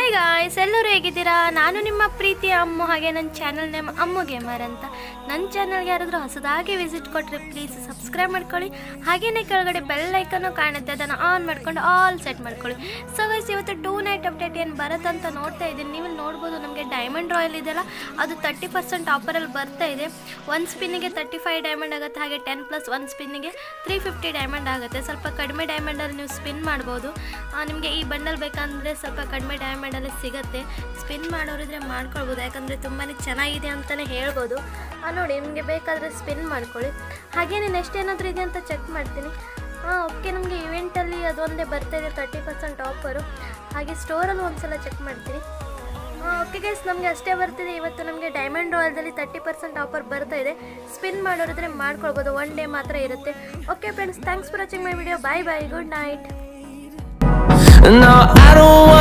guys ಎಲ್ಲರೂ ಹೇಗಿದ್ದೀರಾ ನಾನು ನಿಮ್ಮ ಪ್ರೀತಿಯ ಅಮ್ಮು ಹಾಗೆ ನನ್ನ ಚಾನಲ್ ನೇಮ್ ಅಮ್ಮು ಗೇಮರ್ ಅಂತ ನನ್ನ ಚಾನಲ್ಗೆ ಯಾರಾದರೂ ಹೊಸದಾಗಿ ವಿಸಿಟ್ ಕೊಟ್ಟರೆ ಪ್ಲೀಸ್ ಸಬ್ಸ್ಕ್ರೈಬ್ ಮಾಡ್ಕೊಳ್ಳಿ ಹಾಗೆಯೇ ಕೆಳಗಡೆ ಬೆಲ್ ಐಕನ್ನು ಕಾಣುತ್ತೆ ಅದನ್ನು ಆನ್ ಮಾಡ್ಕೊಂಡು ಆಲ್ ಸೆಟ್ ಮಾಡ್ಕೊಳ್ಳಿ ಸೊ ಗೈಸ್ ಇವತ್ತು ಟೂ ನೈಟ್ ಅಪ್ಡೇಟ್ ಏನು ಬರುತ್ತಂತ ನೋಡ್ತಾ ಇದ್ದೀನಿ ನೀವು ನೋಡ್ಬೋದು ನಮಗೆ ಡೈಮಂಡ್ ರಾಯಲ್ ಇದೆಯಲ್ಲ ಅದು ತರ್ಟಿ ಪರ್ಸೆಂಟ್ ಆಫರಲ್ಲಿ ಬರ್ತಾ ಇದೆ ಒಂದು ಸ್ಪಿನ್ನಿಗೆ ತರ್ಟಿ ಫೈವ್ ಡೈಮಂಡ್ ಆಗುತ್ತೆ ಹಾಗೆ ಟೆನ್ ಪ್ಲಸ್ ಒನ್ ಸ್ಪಿನ್ನಿಗೆ ತ್ರೀ ಫಿಫ್ಟಿ ಡೈಮಂಡ್ ಆಗುತ್ತೆ ಸ್ವಲ್ಪ ಕಡಿಮೆ ಡೈಮಂಡಲ್ಲಿ ನೀವು ಸ್ಪಿನ್ ಮಾಡ್ಬೋದು ನಿಮಗೆ ಈ ಬಂಡಲ್ ಬೇಕಂದರೆ ಸ್ವಲ್ಪ ಕಡಿಮೆ ಡೈಮಂಡಲ್ಲಿ ಸಿಗುತ್ತೆ ಸ್ಪಿನ್ ಮಾಡೋರಿದ್ರೆ ಮಾಡ್ಕೊಳ್ಬೋದು ಯಾಕಂದರೆ ತುಂಬಾ ಚೆನ್ನಾಗಿದೆ ಅಂತಲೇ ಹೇಳ್ಬೋದು ಆ, ನೋಡಿ ನಿಮಗೆ ಬೇಕಾದರೆ ಸ್ಪಿನ್ ಮಾಡ್ಕೊಳ್ಳಿ ಹಾಗೇನೆ ನೆಕ್ಸ್ಟ್ ಏನಾದರೂ ಇದೆ ಅಂತ ಚೆಕ್ ಮಾಡ್ತೀನಿ ಹಾಂ ಓಕೆ ನಮಗೆ ಇವೆಂಟಲ್ಲಿ ಅದೊಂದೇ ಬರ್ತಾ ಇದೆ ತರ್ಟಿ ಪರ್ಸೆಂಟ್ ಆಫರು ಹಾಗೆ ಸ್ಟೋರಲ್ಲೂ ಒಂದ್ಸಲ ಚೆಕ್ ಮಾಡ್ತೀನಿ ಓಕೆ ಗೈಸ್ ನಮಗೆ ಅಷ್ಟೇ ಬರ್ತಿದೆ ಇವತ್ತು ನಮಗೆ ಡೈಮಂಡ್ ರಾಯಲ್ದಲ್ಲಿ ತರ್ಟಿ ಪರ್ಸೆಂಟ್ ಆಫರ್ ಬರ್ತಾ ಇದೆ ಸ್ಪಿನ್ ಮಾಡೋರಿದ್ರೆ ಮಾಡ್ಕೊಳ್ಬೋದು ಒನ್ ಡೇ ಮಾತ್ರ ಇರುತ್ತೆ okay friends thanks for watching my video bye bye good night No, I don't want